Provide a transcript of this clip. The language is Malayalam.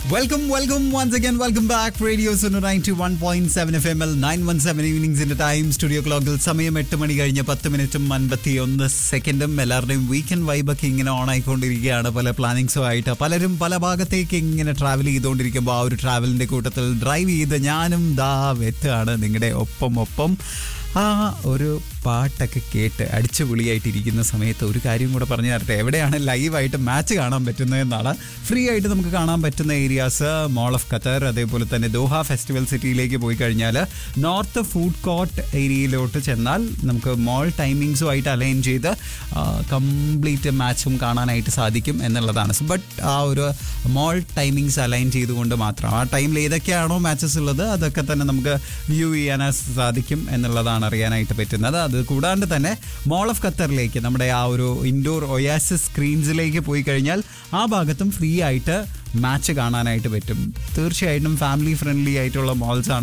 welcome welcome once again welcome back radio ninety one point seven F M L nine one seven ഈവനിങ്സിന്റെ ടൈം സ്റ്റുഡിയോ ക്ലോക്കിൽ സമയം എട്ട് മണി കഴിഞ്ഞ് പത്ത് മിനിറ്റും അൻപത്തി ഒന്ന് സെക്കൻഡും എല്ലാവരുടെയും വീക്കെൻഡ് വൈബൊക്കെ ഇങ്ങനെ ഓൺ ആയിക്കൊണ്ടിരിക്കുകയാണ് പല പ്ലാനിങ്സും ആയിട്ട് പലരും പല ഭാഗത്തേക്ക് ഇങ്ങനെ ട്രാവൽ ചെയ്തുകൊണ്ടിരിക്കുമ്പോൾ ആ ഒരു ട്രാവലിന്റെ കൂട്ടത്തിൽ ഡ്രൈവ് ചെയ്ത് ഞാനും ദാ വെത്താണ് നിങ്ങളുടെ ഒപ്പം ഒപ്പം ആ ഒരു പാട്ടൊക്കെ കേട്ട് അടിച്ചുപൊളിയായിട്ടിരിക്കുന്ന സമയത്ത് ഒരു കാര്യം കൂടെ പറഞ്ഞു തരട്ടെ എവിടെയാണ് ലൈവായിട്ട് മാച്ച് കാണാൻ പറ്റുന്നതെന്നാണ് ഫ്രീ ആയിട്ട് നമുക്ക് കാണാൻ പറ്റുന്ന ഏരിയാസ് മോൾ ഓഫ് ഖത്തർ അതേപോലെ തന്നെ ദോഹ ഫെസ്റ്റിവൽ സിറ്റിയിലേക്ക് പോയി കഴിഞ്ഞാൽ നോർത്ത് ഫുഡ് കോർട്ട് ഏരിയയിലോട്ട് ചെന്നാൽ നമുക്ക് മോൾ ടൈമിങ്സുമായിട്ട് അലൈൻ ചെയ്ത് കംപ്ലീറ്റ് മാച്ചും കാണാനായിട്ട് സാധിക്കും എന്നുള്ളതാണ് ബട്ട് ആ ഒരു മോൾ ടൈമിങ്സ് അലൈൻ ചെയ്തുകൊണ്ട് മാത്രം ആ ടൈമിൽ ഏതൊക്കെയാണോ മാച്ചസ് ഉള്ളത് അതൊക്കെ തന്നെ നമുക്ക് വ്യൂ ചെയ്യാൻ സാധിക്കും എന്നുള്ളതാണ് അറിയാനായിട്ട് പറ്റുന്നത് അത് കൂടാണ്ട് തന്നെ മോൾ ഓഫ് ഖത്തറിലേക്ക് നമ്മുടെ ആ ഒരു ഇൻഡോർ ഒയാസിസ് സ്ക്രീൻസിലേക്ക് പോയി കഴിഞ്ഞാൽ ആ ഭാഗത്തും ഫ്രീ ആയിട്ട് മാച്ച് കാണാനായിട്ട് പറ്റും തീർച്ചയായിട്ടും ഫാമിലി ഫ്രണ്ട്ലി ആയിട്ടുള്ള മോൾസ് ആണ്